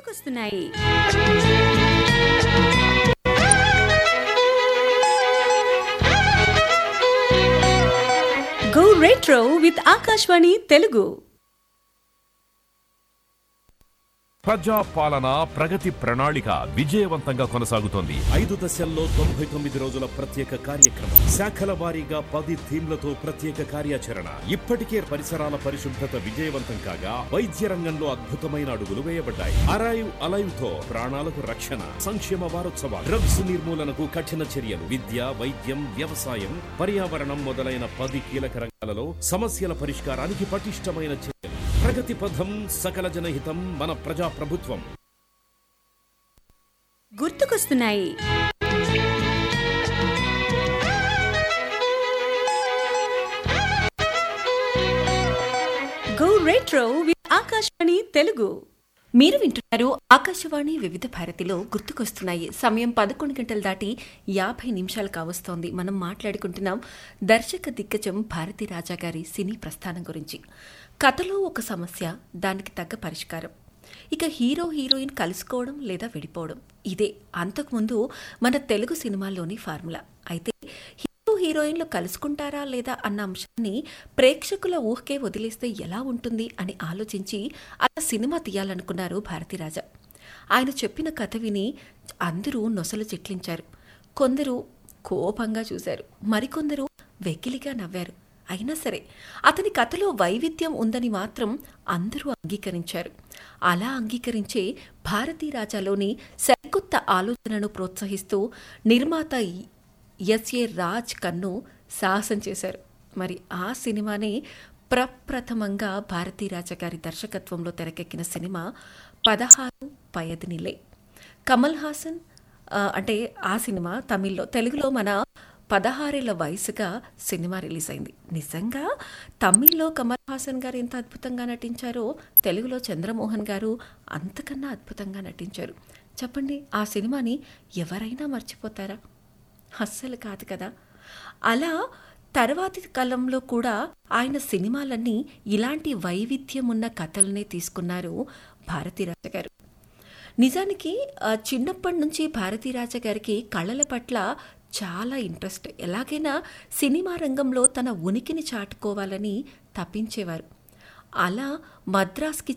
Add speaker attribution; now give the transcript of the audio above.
Speaker 1: గుర్తుకొస్తున్నాయి go retro with Akashvani Telugu
Speaker 2: ప్రజా పాలన ప్రగతి ప్రణాళిక విజయవంతంగా కొనసాగుతోంది
Speaker 3: ఐదు దశల్లో తొంభై తొమ్మిది రోజుల ప్రత్యేక కార్యక్రమం శాఖల వారీగా పది థీమ్లతో ప్రత్యేక కార్యాచరణ ఇప్పటికే పరిసరాల పరిశుభ్రత విజయవంతం కాగా వైద్య రంగంలో అద్భుతమైన అడుగులు వేయబడ్డాయి అరైవ్ అలైవ్ తో ప్రాణాలకు రక్షణ సంక్షేమ వారోత్సవాలు డ్రగ్స్ నిర్మూలనకు కఠిన చర్యలు విద్య వైద్యం వ్యవసాయం పర్యావరణం మొదలైన పది కీలక రంగాలలో సమస్యల పరిష్కారానికి పటిష్టమైన చర్యలు ప్రగతి పథం సకల జనహితం మన ప్రజా ప్రభుత్వం
Speaker 1: గుర్తుకొస్తున్నాయి go retro with Akashvani Telugu
Speaker 4: మీరు వింటున్నారు ఆకాశవాణి వివిధ భారతిలో గుర్తుకొస్తున్నాయి సమయం పదకొండు గంటలు దాటి యాభై నిమిషాలు కావస్తోంది మనం మాట్లాడుకుంటున్నాం దర్శక దిగ్గజం భారతి రాజా గారి సినీ ప్రస్థానం గురించి కథలో ఒక సమస్య దానికి తగ్గ పరిష్కారం ఇక హీరో హీరోయిన్ కలుసుకోవడం లేదా విడిపోవడం ఇదే అంతకుముందు మన తెలుగు సినిమాల్లోని ఫార్ములా అయితే హీరో హీరోయిన్లు కలుసుకుంటారా లేదా అన్న అంశాన్ని ప్రేక్షకుల ఊహకే వదిలేస్తే ఎలా ఉంటుంది అని ఆలోచించి అలా సినిమా తీయాలనుకున్నారు భారతీరాజా ఆయన చెప్పిన కథ విని అందరూ నొసలు చిట్లించారు కొందరు కోపంగా చూశారు మరికొందరు వెకిలిగా నవ్వారు అయినా సరే అతని కథలో వైవిధ్యం ఉందని మాత్రం అందరూ అంగీకరించారు అలా అంగీకరించే భారతీ రాజాలోని సరికొత్త ఆలోచనను ప్రోత్సహిస్తూ నిర్మాత ఎస్ఏ రాజ్ కన్ను సాహసం చేశారు మరి ఆ సినిమానే ప్రప్రథమంగా భారతీ రాజా గారి దర్శకత్వంలో తెరకెక్కిన సినిమా పదహారు పయదినిలే కమల్ హాసన్ ఆ, అంటే ఆ సినిమా తమిళ్లో తెలుగులో మన పదహారేళ్ల వయసుగా సినిమా రిలీజ్ అయింది నిజంగా తమిళ్లో కమల్ హాసన్ గారు ఎంత అద్భుతంగా నటించారో తెలుగులో చంద్రమోహన్ గారు అంతకన్నా అద్భుతంగా నటించారు చెప్పండి ఆ సినిమాని ఎవరైనా మర్చిపోతారా అస్సలు కాదు కదా అలా తర్వాతి కాలంలో కూడా ఆయన సినిమాలన్నీ ఇలాంటి వైవిధ్యం ఉన్న కథలనే తీసుకున్నారు భారతీరాజ గారు నిజానికి ఆ, చిన్నప్పటి నుంచి భారతీరాజ గారికి కళల పట్ల చాలా ఇంట్రెస్ట్ ఎలాగైనా సినిమా రంగంలో తన ఉనికిని చాటుకోవాలని తప్పించేవారు అలా మద్రాస్కి